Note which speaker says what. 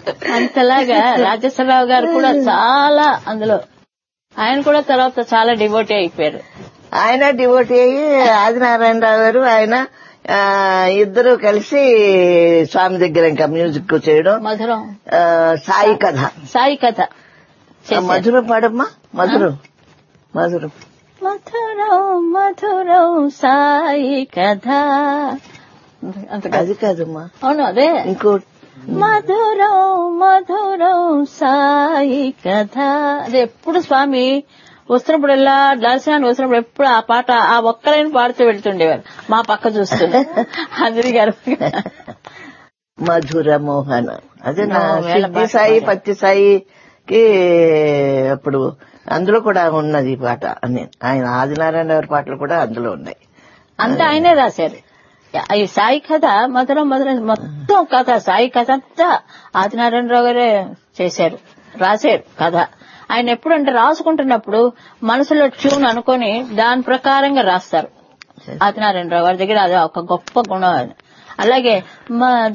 Speaker 1: అంతలాగా రాజేశ్వరరావు గారు కూడా చాలా అందులో ఆయన కూడా తర్వాత చాలా డివోటీ అయిపోయారు
Speaker 2: ఆయన డివోటీ అయ్యి ఆదినారాయణరావు గారు ఆయన ఆ, ఇద్దరు కలిసి స్వామి దగ్గర ఇంకా మ్యూజిక్ చేయడం
Speaker 1: మధురం
Speaker 2: ఆ, సాయి కథ
Speaker 1: సాయి కథ చేశారు.
Speaker 2: మధురం పాడమ్మా మధురం మధురం
Speaker 1: మధురం మధురం సాయి కథ అంత కాదు.
Speaker 2: అది కాదమ్మా
Speaker 1: అవును అదే
Speaker 2: ఇంకో
Speaker 1: మధురం మధురం సాయి కథ అది ఎప్పుడు స్వామి వస్తున్నప్పుడు ఎలా దర్శనానికి వస్తున్నప్పుడు ఎప్పుడు ఆ పాట ఆ ఒక్కరైనా పాడుతూ వెళ్తుండేవారు మా పక్క చూస్తుండే అందరి గారు
Speaker 2: మధుర మోహన అదే నా
Speaker 1: నా వేళ
Speaker 2: సిద్ధి
Speaker 1: పాట
Speaker 2: సాయి
Speaker 1: పాడారు.
Speaker 2: పత్తి సాయికి అప్పుడు అందులో కూడా ఉన్నది ఈ పాట అని ఆయన ఆదినారాయణ గారి పాటలు కూడా అందులో ఉన్నాయి
Speaker 1: అంతా ఆయనే రాశారు ఈ సాయి కథ మధురం మధురం మొత్తం కథ సాయి కథ అంతా ఆదినారాయణరావు గారే చేశారు రాశారు కథ ఆయన ఎప్పుడంటే రాసుకుంటున్నప్పుడు మనసులో ట్యూన్ అనుకొని దాని ప్రకారంగా రాస్తారు ఆదినారాయణరావు గారి దగ్గర అది ఒక గొప్ప గుణం అది అలాగే